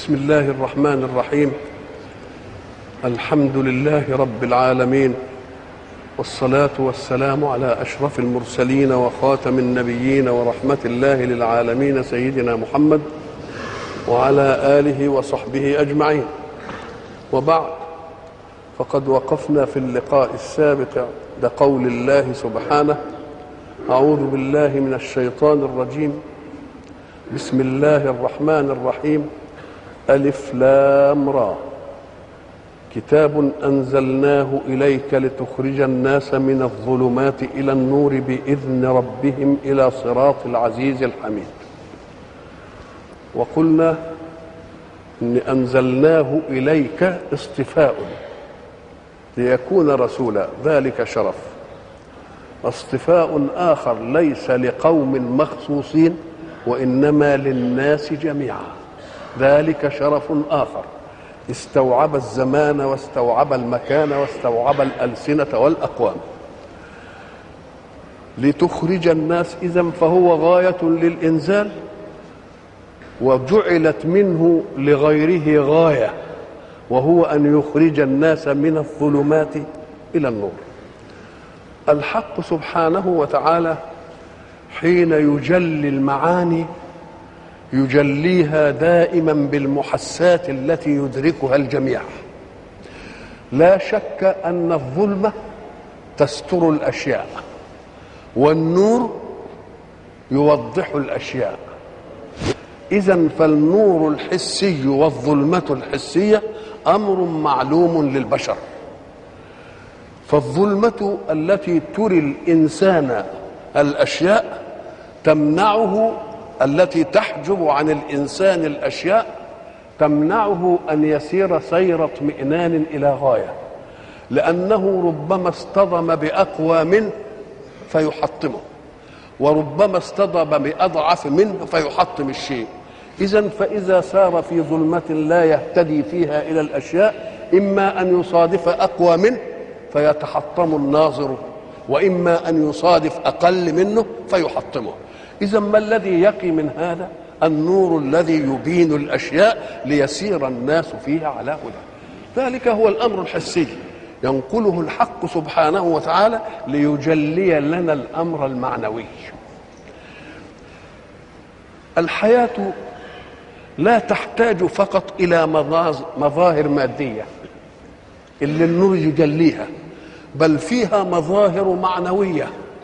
بسم الله الرحمن الرحيم الحمد لله رب العالمين والصلاة والسلام على أشرف المرسلين وخاتم النبيين ورحمة الله للعالمين سيدنا محمد وعلى آله وصحبه أجمعين وبعد فقد وقفنا في اللقاء السابق عند قول الله سبحانه أعوذ بالله من الشيطان الرجيم بسم الله الرحمن الرحيم ألف لام را كتاب أنزلناه إليك لتخرج الناس من الظلمات إلى النور بإذن ربهم إلى صراط العزيز الحميد وقلنا إن أنزلناه إليك اصطفاء ليكون رسولا ذلك شرف اصطفاء آخر ليس لقوم مخصوصين وإنما للناس جميعا ذلك شرف آخر استوعب الزمان واستوعب المكان واستوعب الألسنة والأقوام لتخرج الناس إذا فهو غاية للإنزال وجعلت منه لغيره غاية وهو أن يخرج الناس من الظلمات إلى النور الحق سبحانه وتعالى حين يجلي المعاني يجليها دائما بالمحسات التي يدركها الجميع لا شك ان الظلمه تستر الاشياء والنور يوضح الاشياء اذا فالنور الحسي والظلمه الحسيه امر معلوم للبشر فالظلمه التي تري الانسان الاشياء تمنعه التي تحجب عن الانسان الاشياء تمنعه ان يسير سير اطمئنان الى غايه لانه ربما اصطدم باقوى منه فيحطمه وربما اصطدم باضعف منه فيحطم الشيء اذا فاذا سار في ظلمه لا يهتدي فيها الى الاشياء اما ان يصادف اقوى منه فيتحطم الناظر واما ان يصادف اقل منه فيحطمه اذا ما الذي يقي من هذا النور الذي يبين الاشياء ليسير الناس فيها على هدى ذلك هو الامر الحسي ينقله الحق سبحانه وتعالى ليجلي لنا الامر المعنوي الحياه لا تحتاج فقط الى مظاهر ماديه اللي النور يجليها بل فيها مظاهر معنويه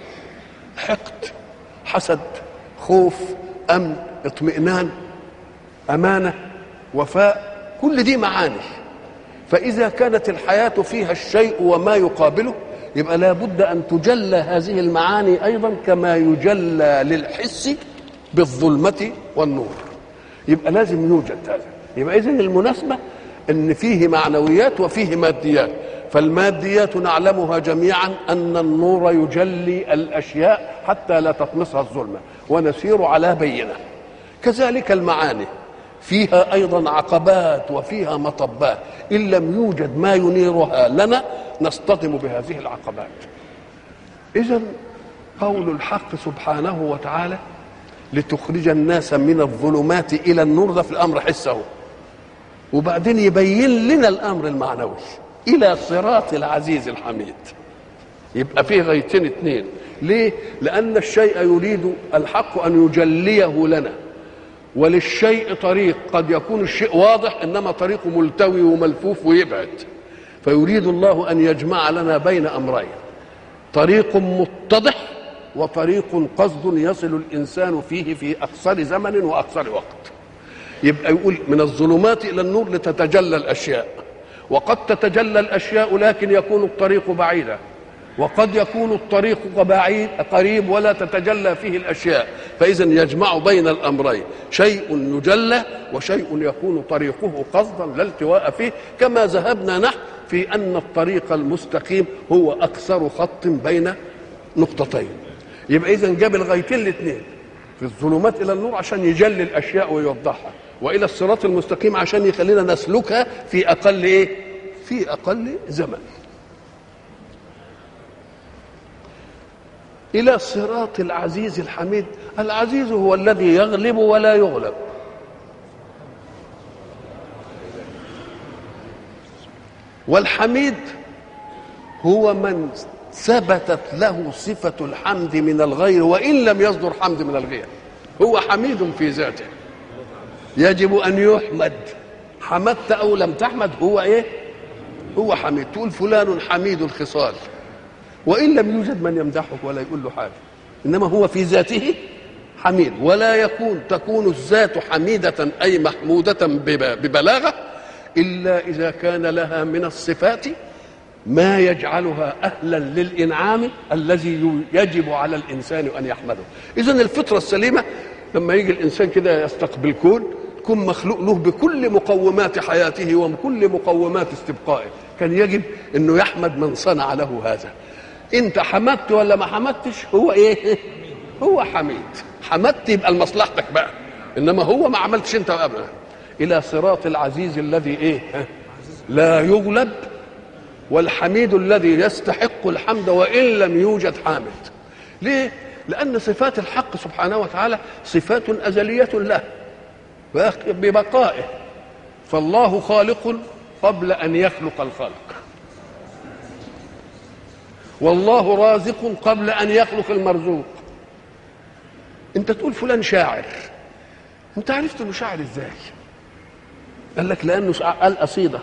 حقد حسد خوف امن اطمئنان امانه وفاء كل دي معاني فاذا كانت الحياه فيها الشيء وما يقابله يبقى لابد ان تجلى هذه المعاني ايضا كما يجلى للحس بالظلمه والنور يبقى لازم يوجد هذا يبقى اذا المناسبه ان فيه معنويات وفيه ماديات فالماديات نعلمها جميعا ان النور يجلي الاشياء حتى لا تطمسها الظلمه ونسير على بينه كذلك المعاني فيها ايضا عقبات وفيها مطبات ان لم يوجد ما ينيرها لنا نصطدم بهذه العقبات اذا قول الحق سبحانه وتعالى لتخرج الناس من الظلمات الى النور ده في الامر حسه وبعدين يبين لنا الامر المعنوي الى صراط العزيز الحميد يبقى فيه غايتين اثنين ليه لان الشيء يريد الحق ان يجليه لنا وللشيء طريق قد يكون الشيء واضح انما طريقه ملتوي وملفوف ويبعد فيريد الله ان يجمع لنا بين امرين طريق متضح وطريق قصد يصل الانسان فيه في اقصر زمن واقصر وقت يبقى يقول من الظلمات الى النور لتتجلى الاشياء وقد تتجلى الاشياء لكن يكون الطريق بعيدا وقد يكون الطريق بعيد قريب ولا تتجلى فيه الاشياء فاذا يجمع بين الامرين شيء يجلى وشيء يكون طريقه قصدا لا التواء فيه كما ذهبنا نحن في ان الطريق المستقيم هو اكثر خط بين نقطتين يبقى اذا جاب الغايتين الاثنين في الظلمات الى النور عشان يجلي الاشياء ويوضحها والى الصراط المستقيم عشان يخلينا نسلكها في اقل ايه في اقل زمن الى صراط العزيز الحميد العزيز هو الذي يغلب ولا يغلب والحميد هو من ثبتت له صفة الحمد من الغير وإن لم يصدر حمد من الغير هو حميد في ذاته يجب أن يحمد حمدت أو لم تحمد هو إيه هو حميد تقول فلان حميد الخصال وإن لم يوجد من يمدحه ولا يقول له حاجة إنما هو في ذاته حميد ولا يكون تكون الذات حميدة أي محمودة ببلاغة إلا إذا كان لها من الصفات ما يجعلها أهلا للإنعام الذي يجب على الإنسان أن يحمده إذا الفطرة السليمة لما يجي الإنسان كده يستقبل كون يكون مخلوق له بكل مقومات حياته وبكل مقومات استبقائه كان يجب أنه يحمد من صنع له هذا انت حمدت ولا ما حمدتش هو ايه هو حميد حمدت يبقى لمصلحتك بقى انما هو ما عملتش انت ابدا الى صراط العزيز الذي ايه لا يغلب والحميد الذي يستحق الحمد وان لم يوجد حامد ليه لان صفات الحق سبحانه وتعالى صفات ازليه له ببقائه فالله خالق قبل ان يخلق الخلق والله رازق قبل ان يخلق المرزوق انت تقول فلان شاعر انت عرفت انه شاعر ازاي قال لك لانه قال قصيده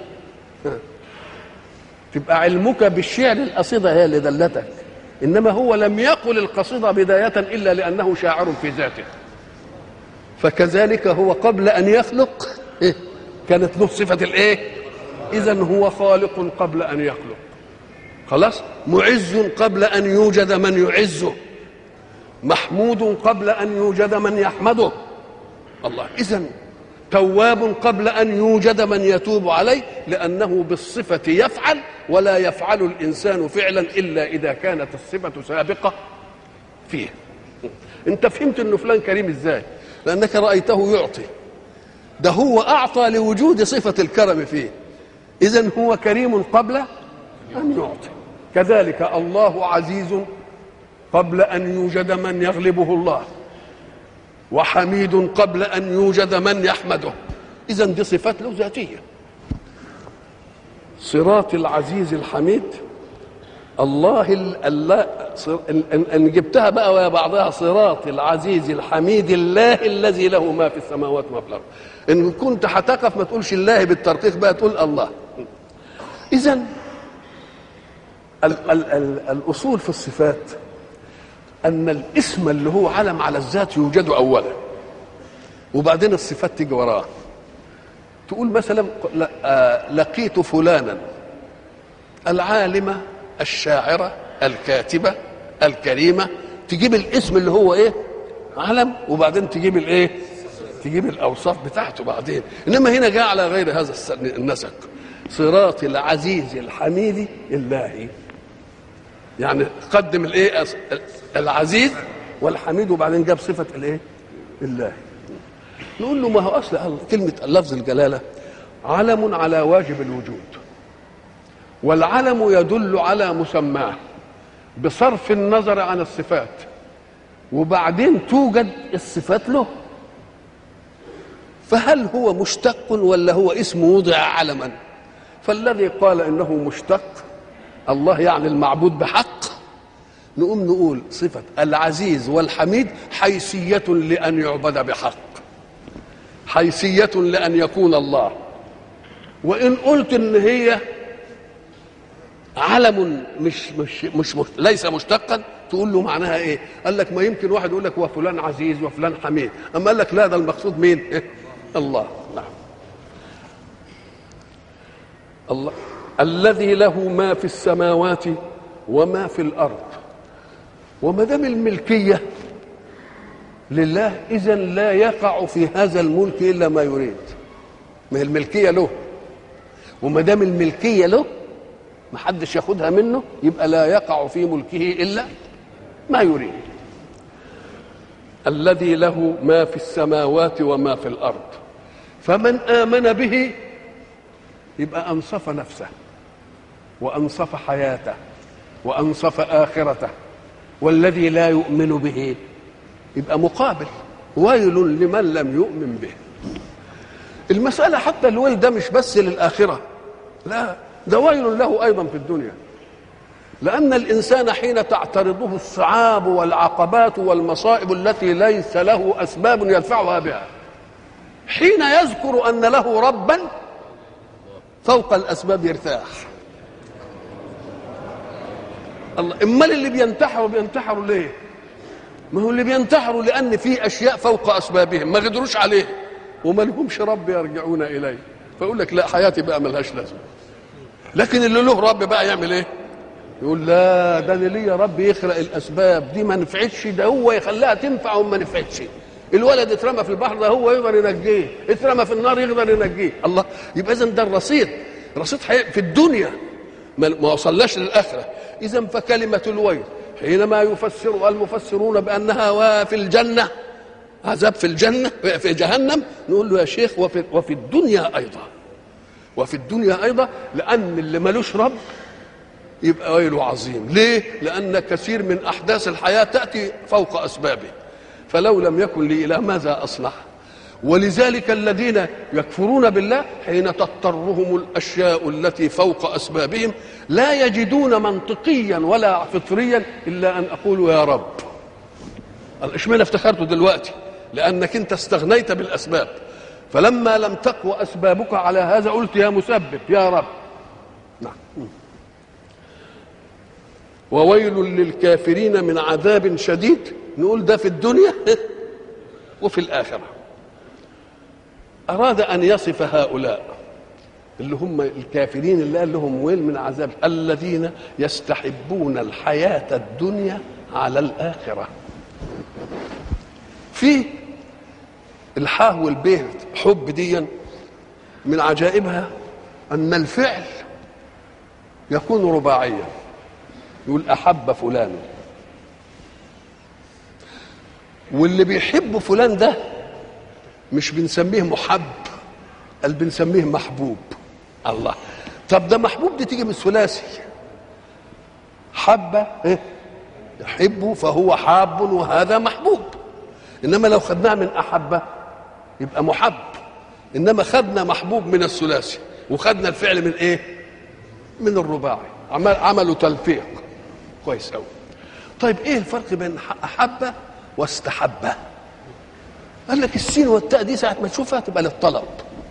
تبقى علمك بالشعر القصيده هي اللي دلتك انما هو لم يقل القصيده بدايه الا لانه شاعر في ذاته فكذلك هو قبل ان يخلق كانت له صفه الايه اذا هو خالق قبل ان يخلق خلاص معز قبل ان يوجد من يعزه محمود قبل ان يوجد من يحمده الله اذا تواب قبل ان يوجد من يتوب عليه لانه بالصفه يفعل ولا يفعل الانسان فعلا الا اذا كانت الصفه سابقه فيه انت فهمت انه فلان كريم ازاي لانك رايته يعطي ده هو اعطى لوجود صفه الكرم فيه اذا هو كريم قبل ان يعطي كذلك الله عزيز قبل ان يوجد من يغلبه الله وحميد قبل ان يوجد من يحمده اذا دي صفات له ذاتيه صراط العزيز الحميد الله الله ان جبتها بقى ويا بعضها صراط العزيز الحميد الله الذي له ما في السماوات وما في الارض ان كنت هتقف ما تقولش الله بالترقيق بقى تقول الله اذا ال- ال- ال- الاصول في الصفات ان الاسم اللي هو علم على الذات يوجد اولا وبعدين الصفات تيجي وراه تقول مثلا ل- آه، لقيت فلانا العالمه الشاعره الكاتبه الكريمه تجيب الاسم اللي هو ايه علم وبعدين تجيب الايه تجيب الاوصاف بتاعته بعدين انما هنا جاء على غير هذا الس- النسق صراط العزيز الحميد الله يعني قدم الايه أس- العزيز والحميد وبعدين جاب صفه الايه الله نقول له ما هو اصل كلمه لفظ الجلاله علم على واجب الوجود والعلم يدل على مسماه بصرف النظر عن الصفات وبعدين توجد الصفات له فهل هو مشتق ولا هو اسم وضع علما فالذي قال انه مشتق الله يعني المعبود بحق نقوم نقول صفة العزيز والحميد حيثية لأن يعبد بحق حيثية لأن يكون الله وإن قلت إن هي علم مش مش مش, مش ليس مشتقا تقول له معناها ايه؟ قال لك ما يمكن واحد يقول لك هو فلان عزيز وفلان حميد، اما قال لك لا ده المقصود مين؟ إيه؟ الله نعم. الله الذي له ما في السماوات وما في الارض وما دام الملكيه لله اذا لا يقع في هذا الملك الا ما يريد ما هي الملكيه له وما دام الملكيه له ما حدش ياخدها منه يبقى لا يقع في ملكه الا ما يريد الذي له ما في السماوات وما في الارض فمن امن به يبقى انصف نفسه وانصف حياته وانصف اخرته والذي لا يؤمن به يبقى مقابل ويل لمن لم يؤمن به المسألة حتى الويل ده مش بس للآخرة لا ده ويل له ايضا في الدنيا لان الانسان حين تعترضه الصعاب والعقبات والمصائب التي ليس له اسباب يدفعها بها حين يذكر ان له ربا فوق الاسباب يرتاح الله امال اللي بينتحروا بينتحروا ليه ما هو اللي بينتحروا لان في اشياء فوق اسبابهم ما قدروش عليه وما لهمش رب يرجعون اليه فيقول لك لا حياتي بقى ملهاش لازمه لكن اللي له رب بقى يعمل ايه يقول لا ده اللي ليا رب يخلق الاسباب دي ما نفعتش ده هو يخليها تنفع وما نفعتش الولد اترمى في البحر ده هو يقدر ينجيه اترمى في النار يقدر ينجيه الله يبقى اذا ده الرصيد رصيد في الدنيا ما وصلناش للاخره اذا فكلمه الويل حينما يفسر المفسرون بانها في الجنه عذاب في الجنه في جهنم نقول له يا شيخ وفي, وفي الدنيا ايضا وفي الدنيا ايضا لان اللي ملوش رب يبقى ويله عظيم ليه لان كثير من احداث الحياه تاتي فوق اسبابه فلو لم يكن لي اله ماذا اصنع ولذلك الذين يكفرون بالله حين تضطرهم الاشياء التي فوق اسبابهم لا يجدون منطقيا ولا فطريا الا ان اقول يا رب اشمعنى افتكرته دلوقتي لانك انت استغنيت بالاسباب فلما لم تقوى اسبابك على هذا قلت يا مسبب يا رب نعم وويل للكافرين من عذاب شديد نقول ده في الدنيا وفي الاخره أراد أن يصف هؤلاء اللي هم الكافرين اللي قال لهم ويل من عذاب الذين يستحبون الحياة الدنيا على الآخرة في الحاه والبيه حب ديا من عجائبها أن الفعل يكون رباعيا يقول أحب فلان واللي بيحب فلان ده مش بنسميه محب قال بنسميه محبوب الله طب ده محبوب دي تيجي من الثلاثي حب إيه؟ يحب فهو حاب وهذا محبوب انما لو خدناها من احبه يبقى محب انما خدنا محبوب من الثلاثي وخدنا الفعل من ايه من الرباعي عمل عملوا تلفيق كويس قوي طيب ايه الفرق بين احب واستحبه قال لك السين والتاء دي ساعه ما تشوفها تبقى للطلب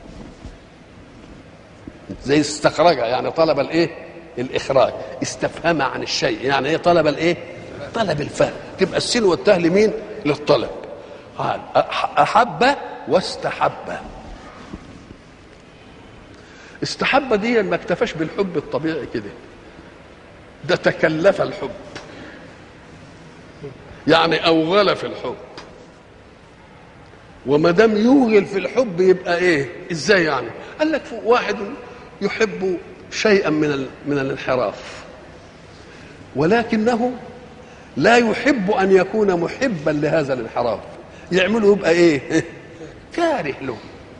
زي استخرج يعني طلب الايه الاخراج استفهم عن الشيء يعني ايه طلب الايه طلب الفهم تبقى السين والتاء لمين للطلب قال احب واستحب استحب دي ما اكتفاش بالحب الطبيعي كده ده تكلف الحب يعني اوغل في الحب وما دام يوغل في الحب يبقى ايه ازاي يعني قال لك واحد يحب شيئا من من الانحراف ولكنه لا يحب ان يكون محبا لهذا الانحراف يعمله يبقى ايه كاره له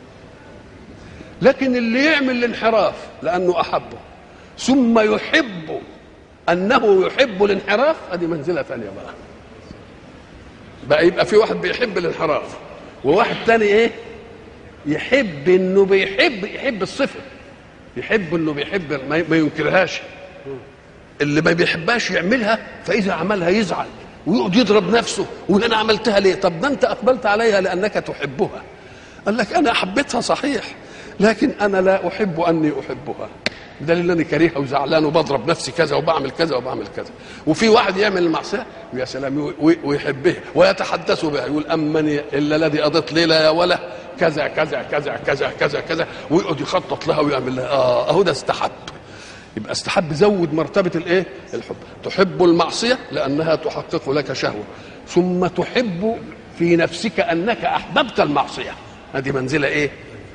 لكن اللي يعمل الانحراف لانه احبه ثم يحب انه يحب الانحراف هذه منزله ثانيه بقى بقى يبقى في واحد بيحب الانحراف وواحد تاني ايه يحب انه بيحب يحب الصفه يحب انه بيحب ما ينكرهاش اللي ما بيحبهاش يعملها فاذا عملها يزعل ويقعد يضرب نفسه وانا عملتها ليه طب ده انت اقبلت عليها لانك تحبها قال لك انا حبيتها صحيح لكن انا لا احب اني احبها ده اللي انا كريهه وزعلان وبضرب نفسي كذا وبعمل كذا وبعمل كذا وفي واحد يعمل المعصيه يا سلام ويحبها ويتحدث بها يقول امني الا الذي قضيت ليله يا ولا كذا كذا كذا كذا كذا كذا ويقعد يخطط لها ويعمل لها اه اهو ده استحب يبقى استحب زود مرتبه الايه الحب تحب المعصيه لانها تحقق لك شهوه ثم تحب في نفسك انك احببت المعصيه هذه منزله ايه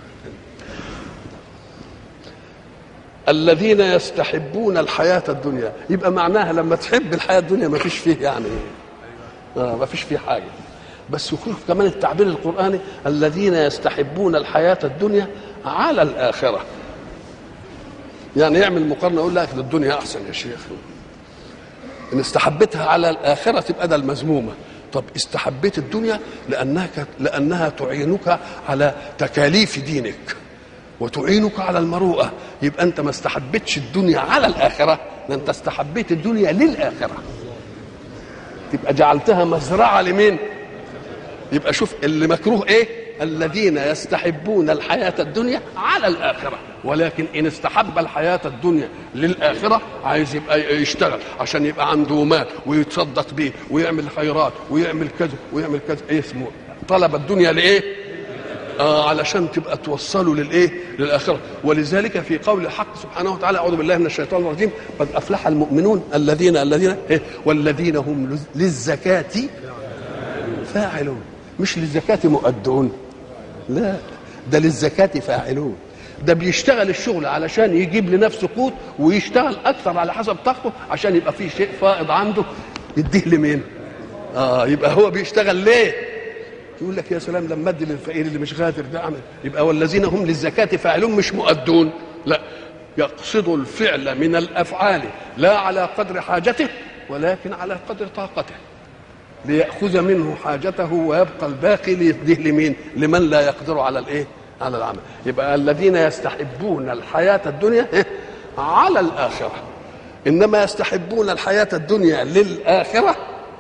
الذين يستحبون الحياة الدنيا يبقى معناها لما تحب الحياة الدنيا ما فيش فيه يعني آه ما فيش فيه حاجة بس يكون كمان التعبير القرآني الذين يستحبون الحياة الدنيا على الآخرة يعني يعمل مقارنة يقول لك الدنيا أحسن يا شيخ إن استحبتها على الآخرة تبقى ده المذمومة طب استحبيت الدنيا لأنها لأنها تعينك على تكاليف دينك وتعينك على المروءه يبقى انت ما استحبتش الدنيا على الاخره ده انت استحبيت الدنيا للاخره تبقى جعلتها مزرعه لمين يبقى شوف اللي مكروه ايه الذين يستحبون الحياة الدنيا على الآخرة ولكن إن استحب الحياة الدنيا للآخرة عايز يبقى يشتغل عشان يبقى عنده مال ويتصدق بيه ويعمل خيرات ويعمل كذا ويعمل كذا إيه اسمه طلب الدنيا لإيه آه علشان تبقى توصلوا للايه؟ للاخره، ولذلك في قول الحق سبحانه وتعالى اعوذ بالله من الشيطان الرجيم قد افلح المؤمنون الذين الذين إيه؟ والذين هم للزكاه فاعلون مش للزكاه مؤدون لا ده للزكاه فاعلون ده بيشتغل الشغل علشان يجيب لنفسه قوت ويشتغل اكثر على حسب طاقته عشان يبقى في شيء فائض عنده يديه لمين؟ اه يبقى هو بيشتغل ليه؟ يقول لك يا سلام لما ادي للفقير اللي مش غادر ده اعمل يبقى والذين هم للزكاه فاعلون مش مؤدون لا يقصد الفعل من الافعال لا على قدر حاجته ولكن على قدر طاقته ليأخذ منه حاجته ويبقى الباقي ليديه لمين؟ لمن لا يقدر على الايه؟ على العمل، يبقى الذين يستحبون الحياة الدنيا على الآخرة. إنما يستحبون الحياة الدنيا للآخرة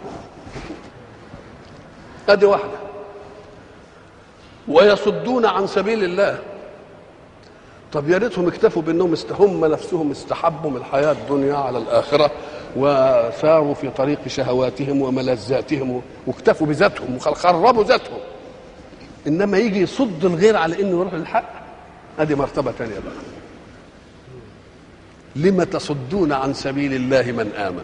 ادي واحدة. ويصدون عن سبيل الله. طب يا ريتهم اكتفوا بانهم هم نفسهم استحبوا من الحياه الدنيا على الاخره وساروا في طريق شهواتهم وملذاتهم واكتفوا بذاتهم وخربوا ذاتهم انما يجي يصد الغير على انه يروح للحق ادي مرتبه ثانيه بقى لم تصدون عن سبيل الله من امن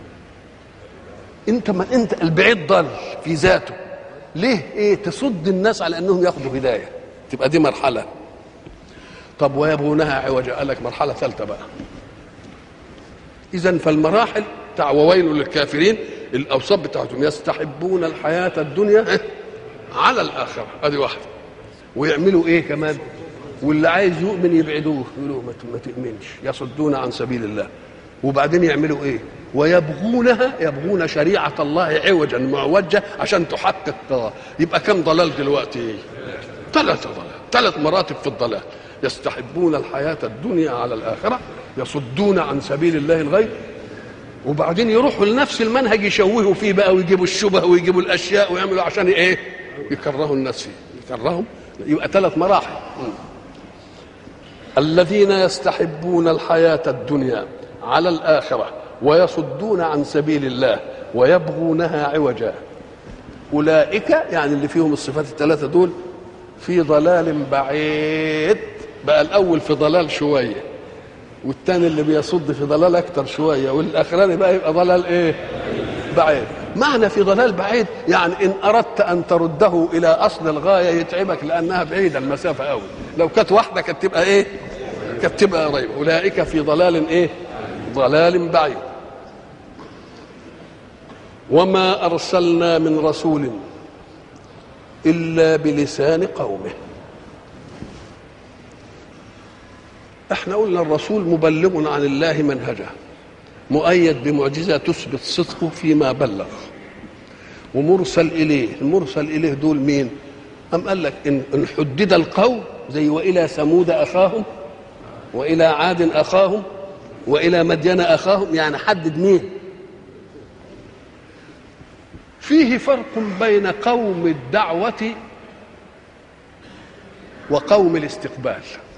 انت ما انت البعيد ضل في ذاته ليه ايه تصد الناس على انهم ياخذوا هدايه تبقى دي مرحله طب ويبغونها عوجا قال لك مرحله ثالثه بقى اذا فالمراحل بتاع وويل للكافرين الاوصاف بتاعتهم يستحبون الحياه الدنيا على الاخره ادي واحده ويعملوا ايه كمان واللي عايز يؤمن يبعدوه يقولوا ما تؤمنش يصدون عن سبيل الله وبعدين يعملوا ايه ويبغونها يبغون شريعة الله عوجا معوجة عشان تحقق يبقى كم ضلال دلوقتي ثلاثة ضلال ثلاث مراتب في الضلال يستحبون الحياة الدنيا على الآخرة يصدون عن سبيل الله الغير وبعدين يروحوا لنفس المنهج يشوهوا فيه بقى ويجيبوا الشبه ويجيبوا الأشياء ويعملوا عشان إيه يكرهوا الناس فيه يكرههم يبقى ثلاث مراحل الذين يستحبون الحياة الدنيا على الآخرة ويصدون عن سبيل الله ويبغونها عوجا أولئك يعني اللي فيهم الصفات الثلاثة دول في ضلال بعيد بقى الاول في ضلال شويه والثاني اللي بيصد في ضلال اكتر شويه والاخراني بقى يبقى ضلال ايه بعيد معنى في ضلال بعيد يعني ان اردت ان ترده الى اصل الغايه يتعبك لانها بعيده المسافه قوي لو كانت واحده كانت تبقى ايه كانت تبقى قريبه اولئك في ضلال ايه ضلال بعيد وما ارسلنا من رسول الا بلسان قومه احنا قلنا الرسول مبلغ عن الله منهجه مؤيد بمعجزه تثبت صدقه فيما بلغ ومرسل اليه المرسل اليه دول مين ام قال لك ان ان حدد القوم زي والى ثمود اخاهم والى عاد اخاهم والى مدين اخاهم يعني حدد مين فيه فرق بين قوم الدعوه وقوم الاستقبال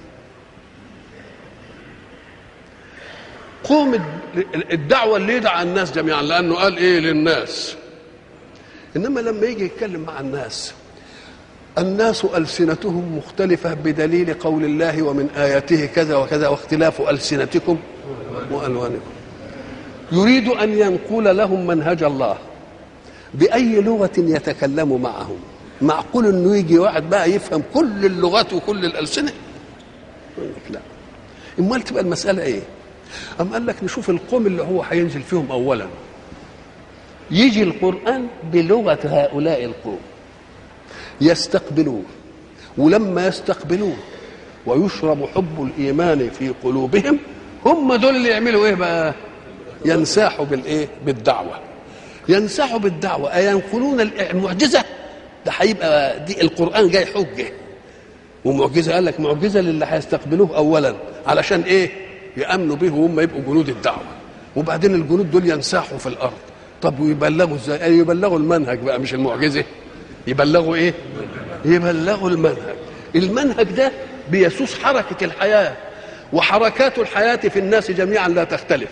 قوم الدعوة اللي يدعى الناس جميعا لأنه قال إيه للناس إنما لما يجي يتكلم مع الناس الناس ألسنتهم مختلفة بدليل قول الله ومن آياته كذا وكذا واختلاف ألسنتكم وألوانكم يريد أن ينقل لهم منهج الله بأي لغة يتكلم معهم معقول انه يجي واحد بقى يفهم كل اللغات وكل الالسنه يقول لك لا امال تبقى المساله ايه أم قال لك نشوف القوم اللي هو هينزل فيهم أولا يجي القرآن بلغة هؤلاء القوم يستقبلوه ولما يستقبلوه ويشرب حب الإيمان في قلوبهم هم دول اللي يعملوا إيه بقى ينساحوا بالإيه بالدعوة ينساحوا بالدعوة أينقلون المعجزة ده هيبقى دي القرآن جاي حجة ومعجزه قال لك معجزه للي هيستقبلوه اولا علشان ايه يامنوا به وهم يبقوا جنود الدعوه وبعدين الجنود دول ينساحوا في الارض طب ويبلغوا ازاي قال يبلغوا المنهج بقى مش المعجزه يبلغوا ايه يبلغوا المنهج المنهج ده بيسوس حركه الحياه وحركات الحياه في الناس جميعا لا تختلف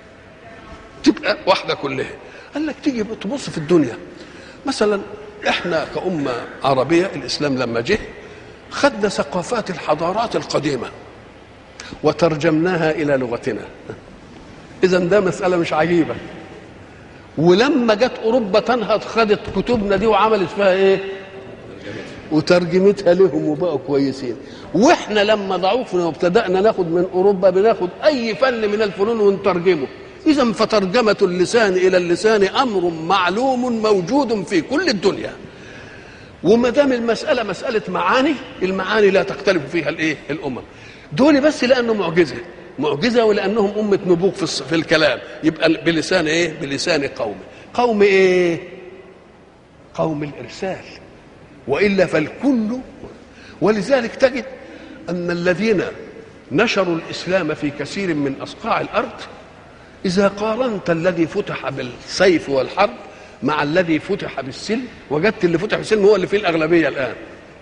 تبقى واحده كلها قال لك تيجي تبص في الدنيا مثلا احنا كأمة عربية الإسلام لما جه خدنا ثقافات الحضارات القديمة وترجمناها إلى لغتنا إذا ده مسألة مش عجيبة ولما جت أوروبا تنهض خدت كتبنا دي وعملت فيها إيه؟ وترجمتها لهم وبقوا كويسين واحنا لما ضعفنا وابتدأنا ناخد من أوروبا بناخد أي فن من الفنون ونترجمه إذا فترجمة اللسان إلى اللسان أمر معلوم موجود في كل الدنيا وما دام المسألة مسألة معاني المعاني لا تختلف فيها الإيه؟ الأمم دول بس لأنه معجزة معجزة ولأنهم أمة نبوغ في, في الكلام يبقى بلسان إيه؟ بلسان قوم قوم إيه؟ قوم الإرسال وإلا فالكل ولذلك تجد أن الذين نشروا الإسلام في كثير من أصقاع الأرض إذا قارنت الذي فتح بالسيف والحرب مع الذي فتح بالسلم وجدت اللي فتح بالسلم هو اللي فيه الأغلبية الآن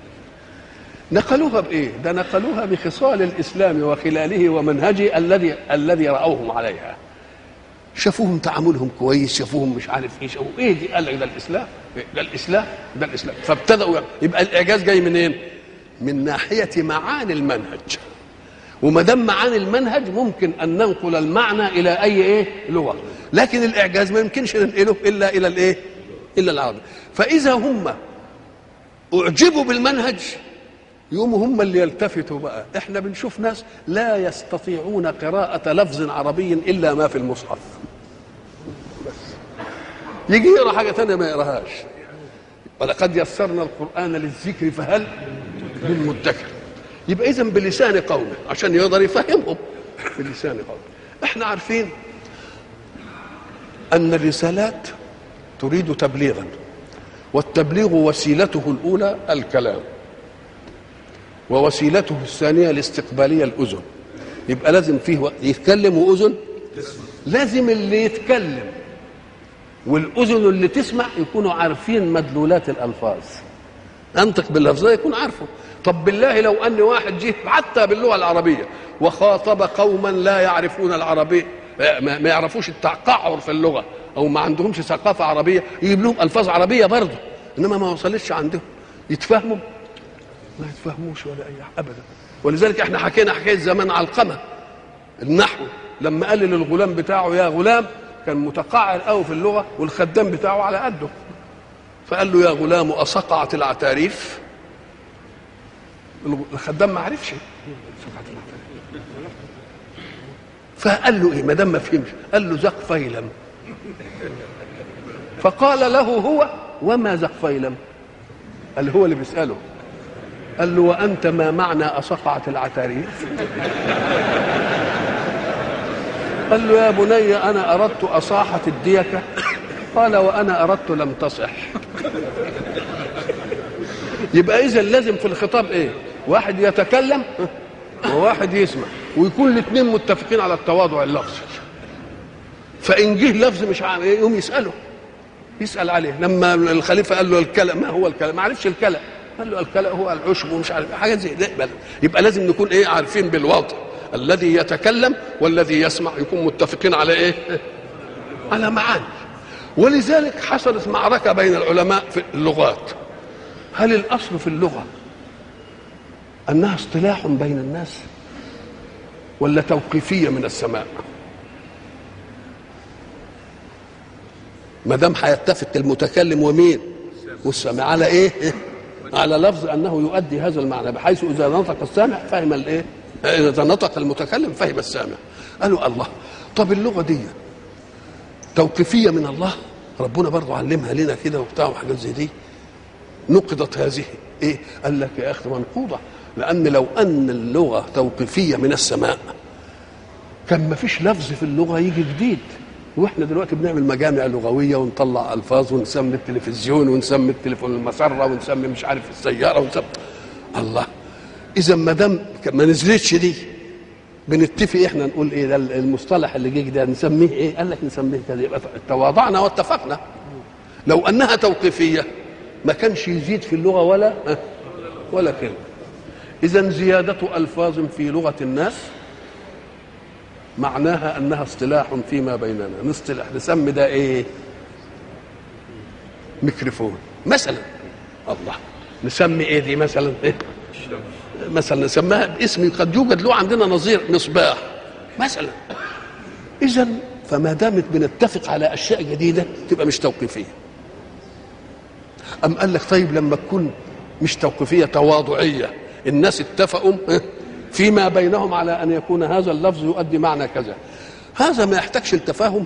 نقلوها بإيه؟ ده نقلوها بخصال الإسلام وخلاله ومنهجه الذي الذي رأوهم عليها شافوهم تعاملهم كويس شافوهم مش عارف ايه شافوهم ايه دي قال لك ده الاسلام ده الاسلام ده الاسلام فابتدأوا يبقى الاعجاز جاي منين؟ من ناحيه معاني المنهج وما دام معاني المنهج ممكن ان ننقل المعنى الى اي ايه لغه لكن الاعجاز ما يمكنش ننقله الا الى الايه الا العربي فاذا هم اعجبوا بالمنهج يقوموا هم اللي يلتفتوا بقى احنا بنشوف ناس لا يستطيعون قراءة لفظ عربي إلا ما في المصحف بس يجي يقرا حاجة تانية ما يقراهاش ولقد يسرنا القرآن للذكر فهل من مدكر يبقى اذا بلسان قومه عشان يقدر يفهمهم بلسان قومه احنا عارفين ان الرسالات تريد تبليغا والتبليغ وسيلته الاولى الكلام ووسيلته الثانيه الاستقباليه الاذن يبقى لازم فيه يتكلم واذن لازم اللي يتكلم والاذن اللي تسمع يكونوا عارفين مدلولات الالفاظ انطق باللفظيه يكون عارفه طب بالله لو ان واحد جه حتى باللغه العربيه وخاطب قوما لا يعرفون العربيه ما يعرفوش التقعر في اللغه او ما عندهمش ثقافه عربيه يجيب لهم الفاظ عربيه برضه انما ما وصلتش عندهم يتفهموا ما يتفهموش ولا اي ابدا ولذلك احنا حكينا حكايه زمان علقمه النحو لما قال للغلام بتاعه يا غلام كان متقعر قوي في اللغه والخدام بتاعه على قده فقال له يا غلام اصقعت العتاريف الخدام ما عرفش فقال له ايه ما دام ما فهمش قال له زق فيلم فقال له هو وما زق فيلم قال هو اللي بيساله قال له وانت ما معنى اصقعت العتاريف قال له يا بني انا اردت اصاحه الديكه قال وانا اردت لم تصح يبقى اذا لازم في الخطاب ايه واحد يتكلم وواحد يسمع ويكون الاثنين متفقين على التواضع اللفظي فان جه لفظ مش عارف يقوم يساله يسال عليه لما الخليفه قال له الكلام ما هو الكلام ما عرفش الكلام قال له الكلام هو العشب ومش عارف حاجات زي ده يبقى لازم نكون ايه عارفين بالوضع الذي يتكلم والذي يسمع يكون متفقين على ايه على معاني ولذلك حصلت معركه بين العلماء في اللغات هل الاصل في اللغه انها اصطلاح بين الناس ولا توقيفيه من السماء ما دام هيتفق المتكلم ومين والسامع على ايه على لفظ انه يؤدي هذا المعنى بحيث اذا نطق السامع فهم الايه اذا نطق المتكلم فهم السامع قالوا الله طب اللغه دي توقيفيه من الله ربنا برضه علمها لنا كده وبتاع وحاجات زي دي نقضت هذه ايه قال لك يا اخي منقوضه لان لو ان اللغه توقيفيه من السماء كان ما فيش لفظ في اللغه يجي جديد واحنا دلوقتي بنعمل مجامع لغويه ونطلع الفاظ ونسمي التلفزيون ونسمي التليفون المسره ونسمي مش عارف السياره ونسمي الله اذا ما دام ما نزلتش دي بنتفق احنا نقول ايه ده المصطلح اللي جه ده نسميه ايه؟ قال لك نسميه كذا يبقى تواضعنا واتفقنا لو انها توقيفيه ما كانش يزيد في اللغه ولا ولا كلمه اذا زياده الفاظ في لغه الناس معناها انها اصطلاح فيما بيننا نصطلح نسمي ده ايه ميكروفون مثلا الله نسمي ايه دي مثلا إيه؟ مثلا نسميها باسم قد يوجد له عندنا نظير مصباح مثلا اذا فما دامت بنتفق على اشياء جديده تبقى مش توقيفيه ام قال لك طيب لما تكون مش توقيفيه تواضعيه الناس اتفقوا فيما بينهم على ان يكون هذا اللفظ يؤدي معنى كذا هذا ما يحتاجش التفاهم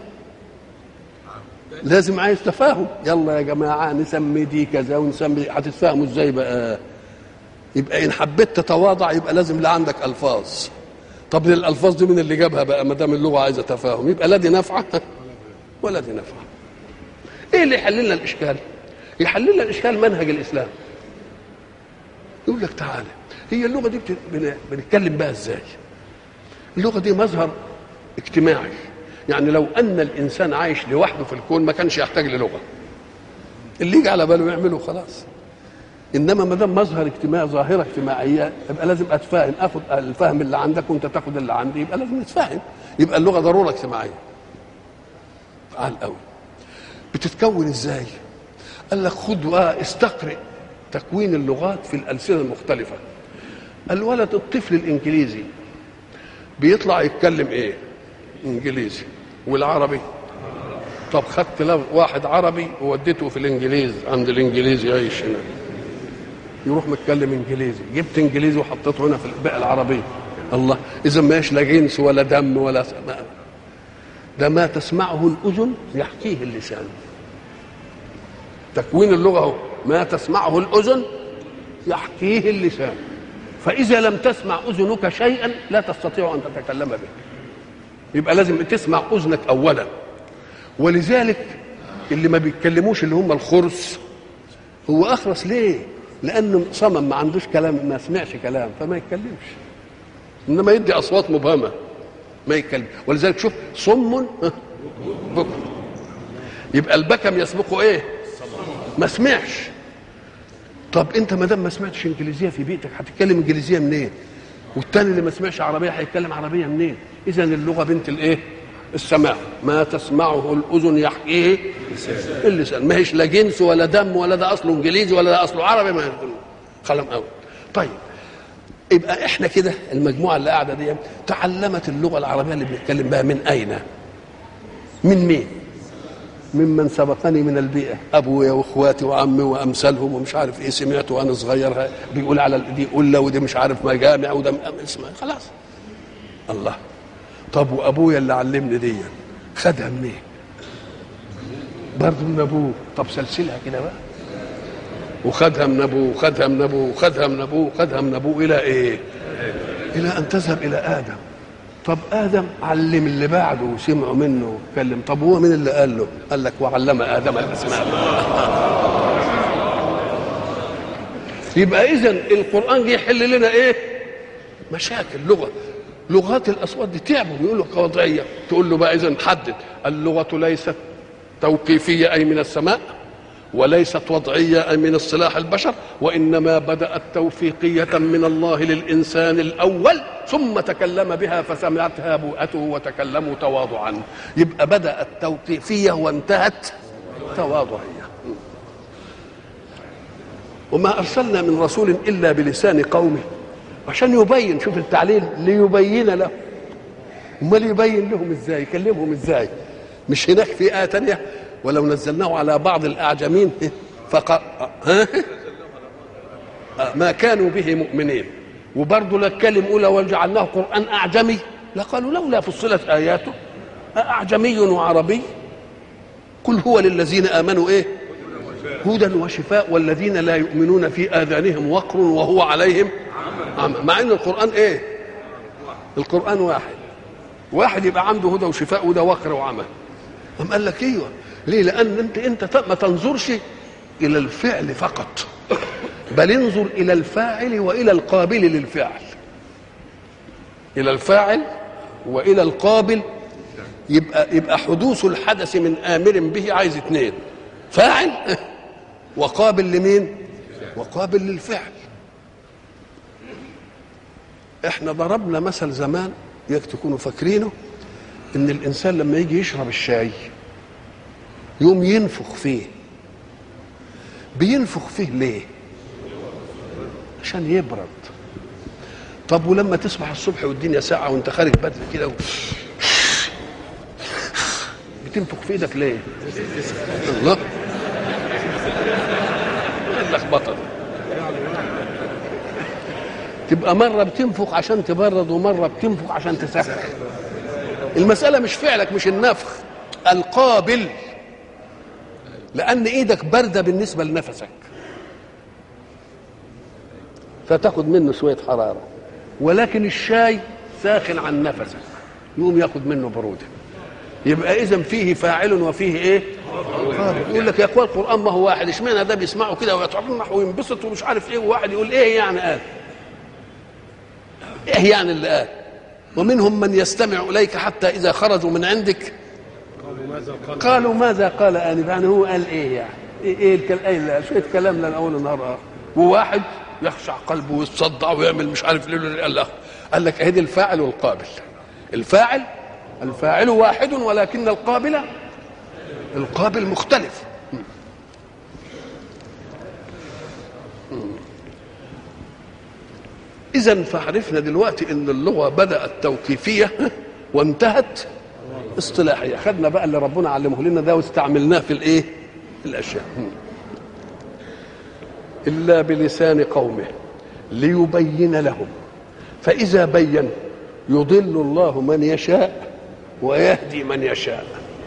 لازم عايز تفاهم يلا يا جماعه نسمي دي كذا ونسمي هتتفاهموا ازاي بقى يبقى ان حبيت تتواضع يبقى لازم لا عندك الفاظ طب الالفاظ دي من اللي جابها بقى ما دام اللغه عايزه تفاهم يبقى لا دي نافعه ولا دي نافعه ايه اللي يحل لنا الاشكال يحل لنا الاشكال منهج الاسلام يقول لك تعالى هي اللغه دي بنتكلم بها ازاي اللغه دي مظهر اجتماعي يعني لو ان الانسان عايش لوحده في الكون ما كانش يحتاج للغه اللي يجي على باله يعمله خلاص انما ما دام مظهر اجتماعي ظاهره اجتماعيه يبقى لازم اتفاهم اخد الفهم اللي عندك وانت تاخد اللي عندي يبقى لازم نتفاهم يبقى اللغه ضروره اجتماعيه فعال قوي بتتكون ازاي قال لك خد استقرئ تكوين اللغات في الالسنه المختلفه الولد الطفل الانجليزي بيطلع يتكلم ايه انجليزي والعربي طب خدت واحد عربي ووديته في الانجليز عند الانجليزي يعيش هنا يروح متكلم انجليزي جبت انجليزي وحطيته هنا في الباقي العربيه الله اذا ما لا جنس ولا دم ولا سماء ده ما تسمعه الاذن يحكيه اللسان تكوين اللغه هو ما تسمعه الاذن يحكيه اللسان فاذا لم تسمع اذنك شيئا لا تستطيع ان تتكلم به يبقى لازم تسمع اذنك اولا ولذلك اللي ما بيتكلموش اللي هم الخرس هو اخرس ليه لانه صمم ما عندوش كلام ما سمعش كلام فما يتكلمش انما يدي اصوات مبهمه ما يتكلم ولذلك شوف صم بكم يبقى البكم يسبقه ايه ما سمعش طب انت ما دام ما سمعتش انجليزيه في بيتك هتتكلم انجليزيه منين والتاني اللي ما سمعش عربيه هيتكلم عربيه منين اذا اللغه بنت الايه السماع ما تسمعه الاذن يحكيه اللسان ما هيش لا جنس ولا دم ولا ده اصله انجليزي ولا ده اصله عربي ما كلام قوي طيب يبقى احنا كده المجموعه اللي قاعده دي تعلمت اللغه العربيه اللي بنتكلم بها من اين؟ من مين؟ ممن سبقني من البيئه ابويا واخواتي وعمي وامثالهم ومش عارف ايه سمعت وانا صغير بيقول على دي قله ودي مش عارف مجامع وده اسمع خلاص الله طب وابويا اللي علمني دي خدها منين؟ برضه من ابوه طب سلسلها كده بقى وخدها من ابوه وخدها من ابوه وخدها من ابوه وخدها من ابوه الى ايه؟ الى ان تذهب الى ادم طب ادم علم اللي بعده وسمعوا منه واتكلم طب هو مين اللي قال له؟ قال لك وعلم ادم الاسماء يبقى اذا القران جه يحل لنا ايه؟ مشاكل لغه لغات الاصوات دي تعبوا بيقول لك وضعيه تقول له بقى اذا حدد اللغه ليست توقيفيه اي من السماء وليست وضعيه اي من اصطلاح البشر وانما بدات توفيقيه من الله للانسان الاول ثم تكلم بها فسمعتها بوءته وتكلموا تواضعا يبقى بدات توقيفيه وانتهت تواضعيه وما ارسلنا من رسول الا بلسان قومه عشان يبين شوف التعليل ليبين له امال يبين لهم ازاي يكلمهم ازاي مش هناك في ايه تانية ولو نزلناه على بعض الاعجمين فق ها ما كانوا به مؤمنين وبرضه لا كلم اولى وجعلناه قران اعجمي لقالوا لولا فصلت اياته اعجمي وعربي قل هو للذين امنوا ايه هدى وشفاء والذين لا يؤمنون في اذانهم وقر وهو عليهم عمى مع ان القران ايه القران واحد واحد يبقى عنده هدى وشفاء وده وقر وعمى أم قال لك ايوه ليه لان انت انت ما تنظرش الى الفعل فقط بل انظر الى الفاعل والى القابل للفعل الى الفاعل والى القابل يبقى يبقى حدوث الحدث من امر به عايز اثنين فاعل وقابل لمين وقابل للفعل احنا ضربنا مثل زمان ياك تكونوا فاكرينه ان الانسان لما يجي يشرب الشاي يوم ينفخ فيه بينفخ فيه ليه عشان يبرد طب ولما تصبح الصبح والدنيا ساعة وانت خارج بدري كده و... بتنفخ في ايدك ليه؟ الله اللخبطة دي تبقى مرة بتنفخ عشان تبرد ومرة بتنفخ عشان تسخن المسألة مش فعلك مش النفخ القابل لأن إيدك باردة بالنسبة لنفسك فتاخد منه شوية حرارة ولكن الشاي ساخن عن نفسك يقوم ياخد منه برودة يبقى إذا فيه فاعل وفيه إيه؟ قابل يقول لك يا أخوان القرآن ما هو واحد اشمعنى ده بيسمعه كده ويترنح وينبسط ومش عارف إيه وواحد يقول إيه يعني قال إيه يعني اللي قال ومنهم من يستمع إليك حتى إذا خرجوا من عندك قالوا ماذا قال آنف يعني هو قال إيه يعني إيه, إيه الكلام شوية كلام لنا أول النهار وواحد يخشع قلبه ويتصدع ويعمل مش عارف ليه قال له قال لك اهدي الفاعل والقابل الفاعل الفاعل واحد ولكن القابل القابل مختلف اذا فعرفنا دلوقتي ان اللغه بدات توقيفيه وانتهت اصطلاحيه خدنا بقى اللي ربنا علمه لنا ده واستعملناه في الايه الاشياء الا بلسان قومه ليبين لهم فاذا بين يضل الله من يشاء ويهدي من يشاء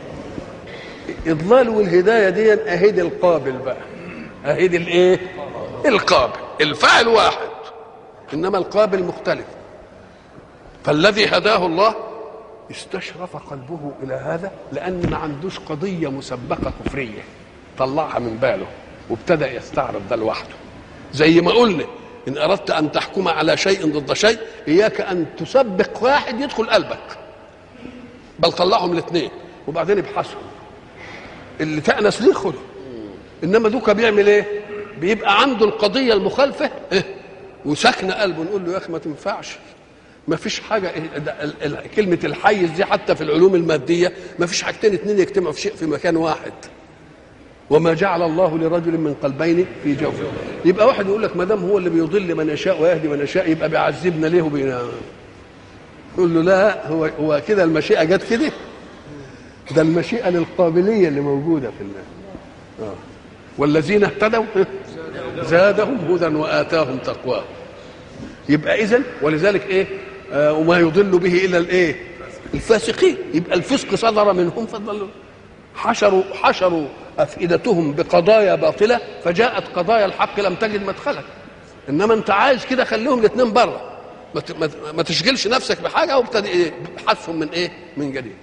اضلال والهدايه دي اهدي القابل بقى اهدي الايه القابل الفاعل واحد انما القابل مختلف فالذي هداه الله استشرف قلبه الى هذا لان ما عندوش قضيه مسبقه كفريه طلعها من باله وابتدا يستعرض ده لوحده زي ما قلنا ان اردت ان تحكم على شيء ضد شيء اياك ان تسبق واحد يدخل قلبك بل طلعهم الاثنين وبعدين ابحثهم اللي تأنس ليه خده انما دوكا بيعمل ايه بيبقى عنده القضيه المخالفه إيه؟ وسكن قلبه نقول له يا اخي ما تنفعش ما فيش حاجه إيه ده ال- ال- كلمه الحيز دي حتى في العلوم الماديه ما فيش حاجتين اتنين يجتمعوا في شيء في مكان واحد وما جعل الله لرجل من قلبين في جوفه يبقى واحد يقول لك ما دام هو اللي بيضل من يشاء ويهدي من يشاء يبقى بيعذبنا ليه وبينا يقول له لا هو هو كده المشيئه جت كده ده المشيئه للقابليه اللي موجوده في الله آه. والذين اهتدوا زادهم هدى واتاهم تقواهم يبقى اذا ولذلك ايه آه وما يضل به الا الايه الفاسقين يبقى الفسق صدر منهم فضلوا حشروا حشروا افئدتهم بقضايا باطله فجاءت قضايا الحق لم تجد مدخلا انما انت عايز كده خليهم الاثنين بره ما ت- ما ت- ما تشغلش نفسك بحاجه وابتدي ايه حذفهم من ايه من جديد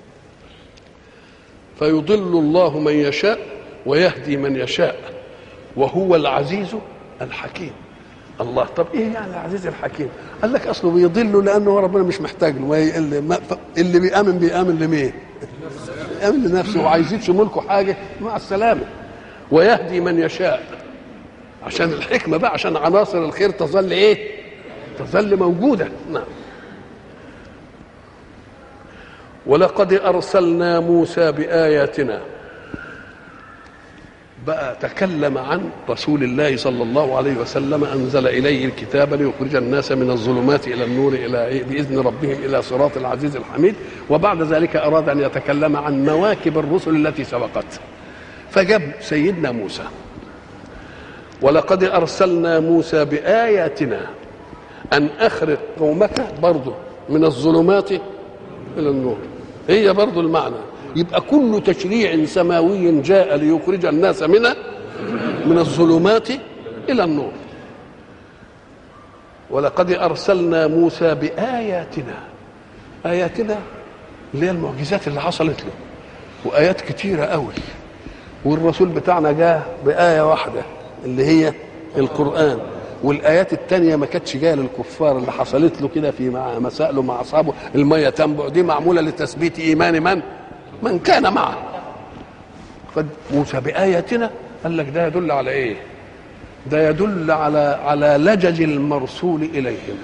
فيضل الله من يشاء ويهدي من يشاء وهو العزيز الحكيم الله طب ايه يعني العزيز الحكيم قال لك اصله بيضله لانه ربنا مش محتاج له وهي- اللي, ما- ف- اللي بيامن بيامن لمين بيامن لنفسه وعايزينش ملكه حاجه مع السلامه ويهدي من يشاء عشان الحكمه بقى عشان عناصر الخير تظل ايه تظل موجوده نعم ولقد ارسلنا موسى باياتنا بقى تكلم عن رسول الله صلى الله عليه وسلم انزل اليه الكتاب ليخرج الناس من الظلمات الى النور الى إيه؟ باذن ربهم الى صراط العزيز الحميد وبعد ذلك اراد ان يتكلم عن مواكب الرسل التي سبقت فجاب سيدنا موسى ولقد ارسلنا موسى باياتنا ان اخرج قومك برضه من الظلمات الى النور هي برضه المعنى يبقى كل تشريع سماوي جاء ليخرج الناس من من الظلمات الى النور ولقد ارسلنا موسى باياتنا اياتنا اللي هي المعجزات اللي حصلت له وايات كتيره قوي والرسول بتاعنا جاء بايه واحده اللي هي القرآن والآيات التانية ما كانتش جاية للكفار اللي حصلت له كده في مع مسائله مع أصحابه المية تنبع دي معمولة لتثبيت إيمان من من كان معه موسى بآياتنا قال لك ده يدل على إيه ده يدل على على لجج المرسول إليهم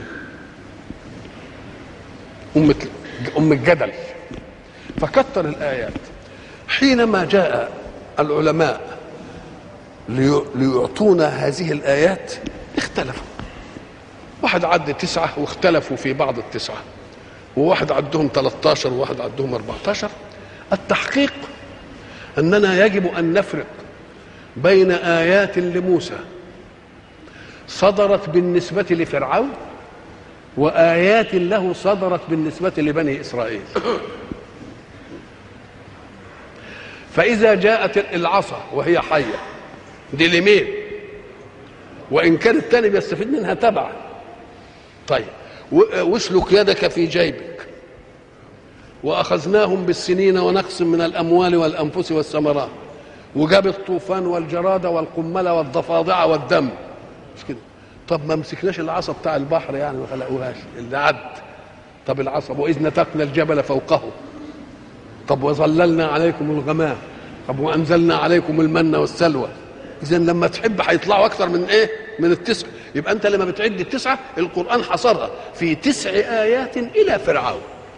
أم أم الجدل فكتر الآيات حينما جاء العلماء ليعطونا هذه الآيات اختلفوا واحد عد تسعة واختلفوا في بعض التسعة وواحد عدهم 13 وواحد عدهم 14 التحقيق أننا يجب أن نفرق بين آيات لموسى صدرت بالنسبة لفرعون وآيات له صدرت بالنسبة لبني إسرائيل فإذا جاءت العصا وهي حية دي لمين وإن كان الثاني بيستفيد منها تبع طيب واسلك يدك في جيبك وأخذناهم بالسنين ونقص من الأموال والأنفس والثمرات وجاب الطوفان والجراد والقمل والضفادع والدم مش كده طب ما مسكناش العصا بتاع البحر يعني ما خلقوهاش اللي عد طب العصا واذ نتقنا الجبل فوقه طب وظللنا عليكم الغمام طب وانزلنا عليكم المن والسلوى اذا لما تحب هيطلعوا اكثر من ايه من التسع يبقى انت لما بتعد التسعه القران حصرها في تسع ايات الى فرعون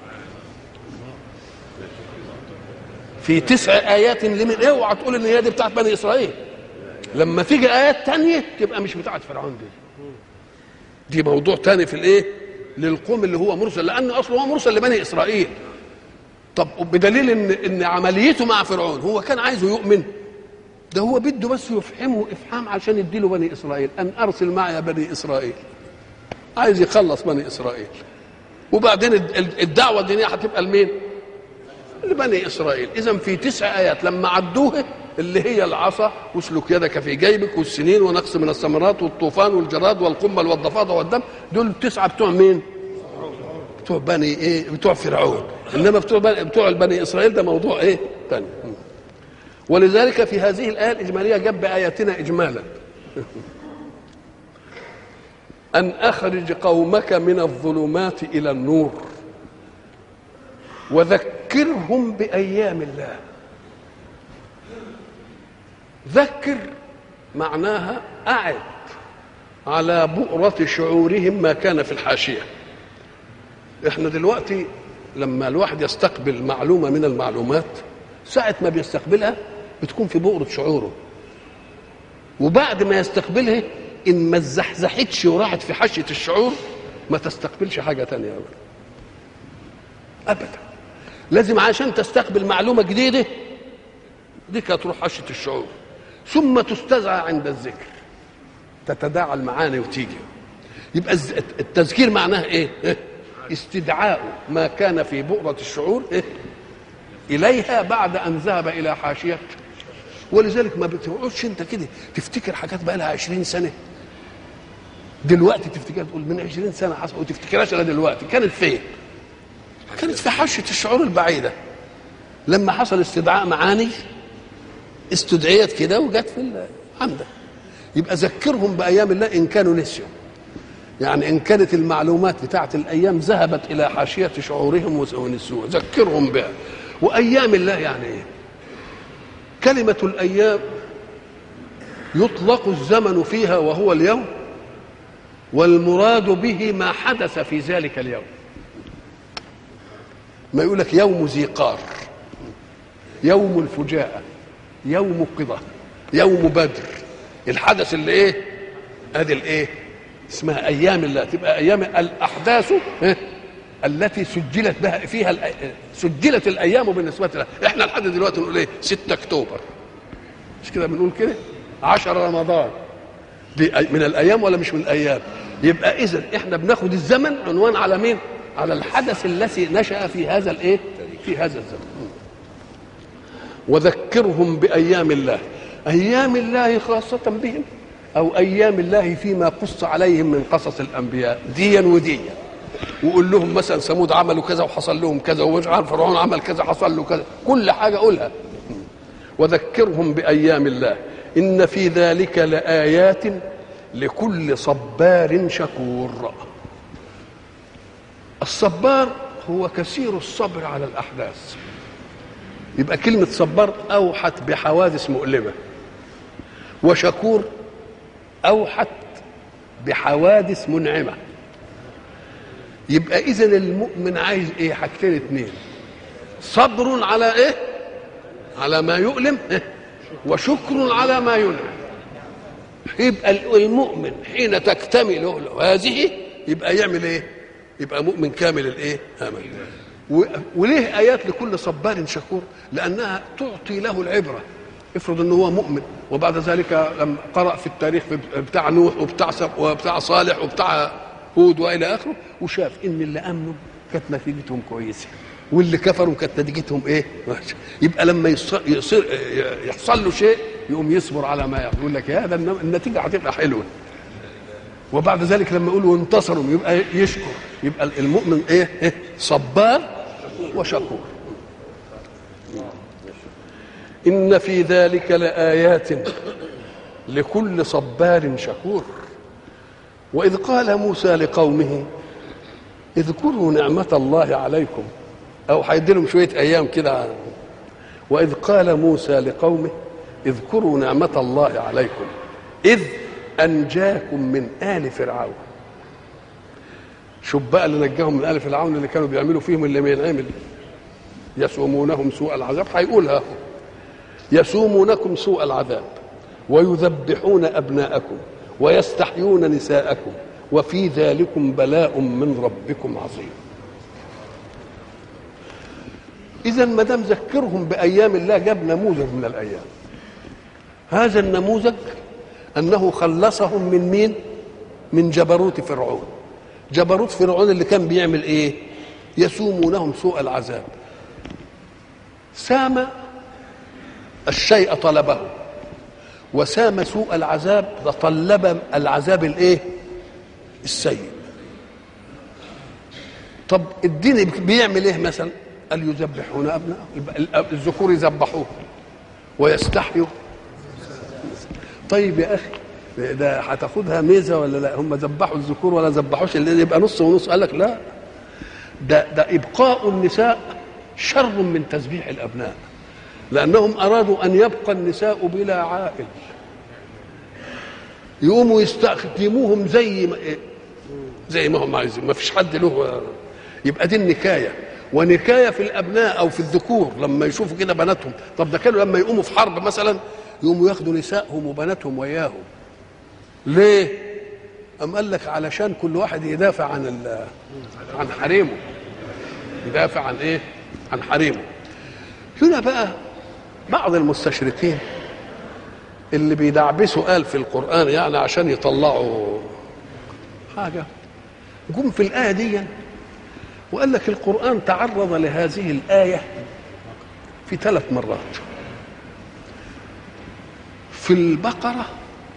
في تسع ايات لمن اوعى تقول ان هي دي بتاعت بني اسرائيل لما تيجي ايات تانية تبقى مش بتاعت فرعون دي دي موضوع تاني في الايه للقوم اللي هو مرسل لان اصله هو مرسل لبني اسرائيل طب بدليل ان ان عمليته مع فرعون هو كان عايزه يؤمن ده هو بده بس يفهمه افهام عشان يديله بني اسرائيل ان ارسل معي بني اسرائيل عايز يخلص بني اسرائيل وبعدين الدعوه الدينيه هتبقى لمين؟ لبني اسرائيل اذا في تسع ايات لما عدوها اللي هي العصا واسلك يدك في جيبك والسنين ونقص من الثمرات والطوفان والجراد والقمل والضفادع والدم دول التسعه بتوع مين؟ بتوع بني ايه؟ بتوع فرعون انما بتوع بني بتوع بني اسرائيل ده موضوع ايه؟ ثاني ولذلك في هذه الايه الاجماليه جاب باياتنا اجمالا ان اخرج قومك من الظلمات الى النور وذكرهم بايام الله ذكر معناها أعد على بؤرة شعورهم ما كان في الحاشية احنا دلوقتي لما الواحد يستقبل معلومة من المعلومات ساعة ما بيستقبلها بتكون في بؤرة شعوره وبعد ما يستقبلها إن ما اتزحزحتش وراحت في حاشية الشعور ما تستقبلش حاجة تانية أبدا أبدا لازم عشان تستقبل معلومة جديدة دي هتروح حاشية الشعور ثم تستدعى عند الذكر تتداعى المعاني وتيجي يبقى التذكير معناه ايه استدعاء ما كان في بؤرة الشعور إيه؟ إليها بعد أن ذهب إلى حاشية ولذلك ما بتقعدش أنت كده تفتكر حاجات بقى لها 20 سنة دلوقتي تفتكر تقول من 20 سنة حصل وتفتكرهاش إلا دلوقتي كانت فين؟ كانت في حاشية الشعور البعيدة لما حصل استدعاء معاني استدعيت كده وجت في الحمد يبقى ذكرهم بايام الله ان كانوا نسيوا يعني ان كانت المعلومات بتاعت الايام ذهبت الى حاشيه شعورهم ونسوها ذكرهم بها وايام الله يعني ايه كلمه الايام يطلق الزمن فيها وهو اليوم والمراد به ما حدث في ذلك اليوم ما يقول لك يوم ذي قار يوم الفجاءه يوم قضى يوم بدر الحدث اللي ايه ادي الايه اسمها ايام الله تبقى ايام الاحداث إيه؟ التي سجلت بها فيها سجلت الايام بالنسبه لها احنا لحد دلوقتي نقول ايه 6 اكتوبر مش كده بنقول كده 10 رمضان دي من الايام ولا مش من الايام يبقى اذا احنا بناخد الزمن عنوان على مين على الحدث الذي نشا في هذا الايه في هذا الزمن وذكرهم بايام الله ايام الله خاصه بهم او ايام الله فيما قص عليهم من قصص الانبياء ديا وديا وقول لهم مثلا ثمود عملوا كذا وحصل لهم كذا ومش عارف فرعون عمل كذا حصل له كذا كل حاجه قولها وذكرهم بايام الله ان في ذلك لايات لكل صبار شكور الصبار هو كثير الصبر على الأحداث يبقى كلمة صبار أوحت بحوادث مؤلمة وشكور أوحت بحوادث منعمة يبقى إذا المؤمن عايز إيه حاجتين اتنين صبر على إيه على ما يؤلم إيه؟ وشكر على ما ينعم يبقى المؤمن حين تكتمل له هذه يبقى يعمل ايه يبقى مؤمن كامل الايه امل وليه ايات لكل صبار شكور لانها تعطي له العبره افرض ان هو مؤمن وبعد ذلك لما قرا في التاريخ بتاع نوح وبتاع وبتاع صالح وبتاع هود والى اخره وشاف ان اللي امنوا كانت نتيجتهم كويسه واللي كفروا كانت نتيجتهم ايه؟ وحشه يبقى لما يصير يحصل له شيء يقوم يصبر على ما يقول لك يا ده النتيجه هتبقى حلوه وبعد ذلك لما يقول وانتصروا يبقى يشكر يبقى المؤمن ايه, إيه؟ صبار وشكور ان في ذلك لايات لكل صبار شكور واذ قال موسى لقومه اذكروا نعمه الله عليكم او هيديلهم شويه ايام كده واذ قال موسى لقومه اذكروا نعمه الله عليكم اذ انجاكم من ال فرعون شوف بقى اللي نجاهم من ال فرعون اللي كانوا بيعملوا فيهم اللي ما ينعمل يسومونهم سوء العذاب هيقولها يسومونكم سوء العذاب ويذبحون ابناءكم ويستحيون نساءكم وفي ذلكم بلاء من ربكم عظيم اذا ما دام ذكرهم بايام الله جاب نموذج من الايام هذا النموذج انه خلصهم من مين من جبروت فرعون جبروت فرعون اللي كان بيعمل ايه يسومونهم سوء العذاب سام الشيء طلبه وسام سوء العذاب طلب العذاب الايه السيء طب الدين بيعمل ايه مثلا قال يذبحون ابنائهم الذكور يذبحوه ويستحيوا طيب يا اخي ده هتاخدها ميزه ولا لا هم ذبحوا الذكور ولا ذبحوش اللي يبقى نص ونص قال لك لا ده ده ابقاء النساء شر من تذبيح الابناء لانهم ارادوا ان يبقى النساء بلا عائل يقوموا يستخدموهم زي ما زي ما هم عايزين ما فيش حد له يبقى دي النكايه ونكايه في الابناء او في الذكور لما يشوفوا كده بناتهم طب ده كانوا لما يقوموا في حرب مثلا يقوموا ياخدوا نسائهم وبناتهم وياهم ليه أم قال لك علشان كل واحد يدافع عن عن حريمه يدافع عن ايه عن حريمه هنا بقى بعض المستشرقين اللي بيدعبسوا قال في القرآن يعني عشان يطلعوا حاجة جم في الآية دي وقال لك القرآن تعرض لهذه الآية في ثلاث مرات في البقرة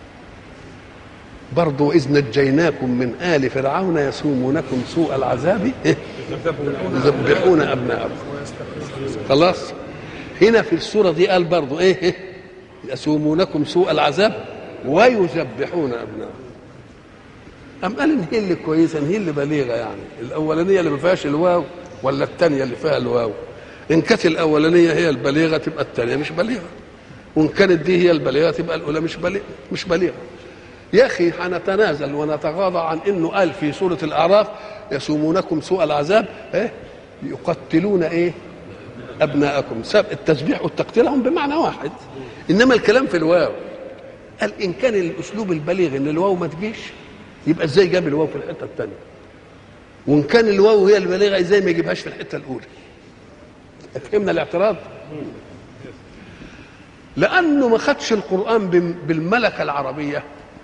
برضو إذ نجيناكم من آل فرعون يسومونكم سوء العذاب يذبحون أبناءكم خلاص هنا في السورة دي قال برضو إيه يسومونكم سوء العذاب ويذبحون أبناءكم أم قال إن هي اللي كويسة إن هي اللي بليغة يعني الأولانية اللي ما فيهاش الواو ولا الثانية اللي فيها الواو إن كانت الأولانية هي البليغة تبقى الثانية مش بليغة وإن كانت دي هي البليغة تبقى الأولى مش بليغة مش بليغة يا أخي هنتنازل ونتغاضى عن إنه قال في سورة الأعراف يسومونكم سوء العذاب إيه يقتلون إيه أبناءكم سب التسبيح والتقتيل هم بمعنى واحد إنما الكلام في الواو قال إن كان الأسلوب البليغ إن الواو ما تجيش يبقى ازاي جاب الواو في الحته الثانيه وان كان الواو هي البالغه ازاي ما يجيبهاش في الحته الاولى فهمنا الاعتراض لانه ما خدش القران بالملكه العربيه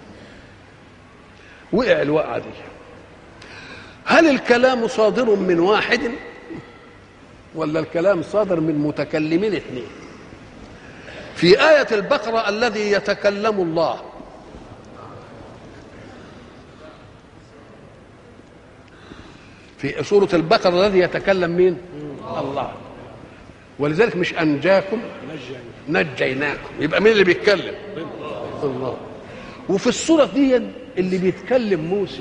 وقع الوقعه دي هل الكلام صادر من واحد ولا الكلام صادر من متكلمين اثنين في آية البقرة الذي يتكلم الله في سورة البقرة الذي يتكلم مين؟ الله ولذلك مش أنجاكم نجيناكم يبقى مين اللي بيتكلم؟ الله وفي الصورة دي اللي بيتكلم موسى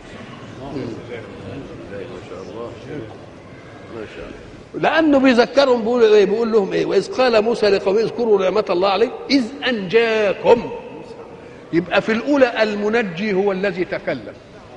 لانه بيذكرهم بيقول ايه بيقول لهم ايه واذ قال موسى لقومه اذكروا نعمه الله عليكم اذ انجاكم يبقى في الاولى المنجي هو الذي تكلم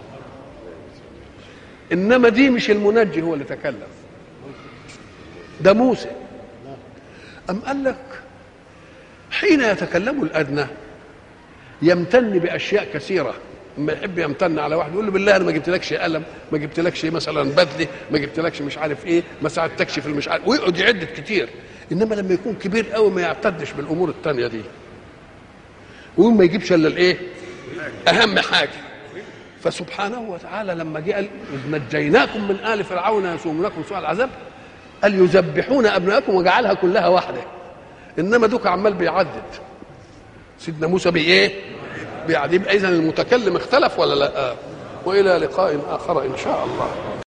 انما دي مش المنجي هو اللي تكلم ده موسى ام قال لك حين يتكلم الادنى يمتن باشياء كثيره لما يحب يمتن على واحد يقول له بالله انا ما جبتلكش قلم ما جبتلكش مثلا بدله ما جبتلكش مش عارف ايه ما ساعدتكش في المش عارف ويقعد يعد كتير انما لما يكون كبير قوي ما يعتدش بالامور التانية دي ويقول ما يجيبش الا الايه اهم حاجه فسبحانه وتعالى لما جه قال اذ نجيناكم من ال فرعون يسومونكم سوء العذاب قال يذبحون ابناءكم وجعلها كلها واحده انما دوك عمال بيعدد سيدنا موسى بايه بيعد يبقى اذا المتكلم اختلف ولا لا والى لقاء اخر ان شاء الله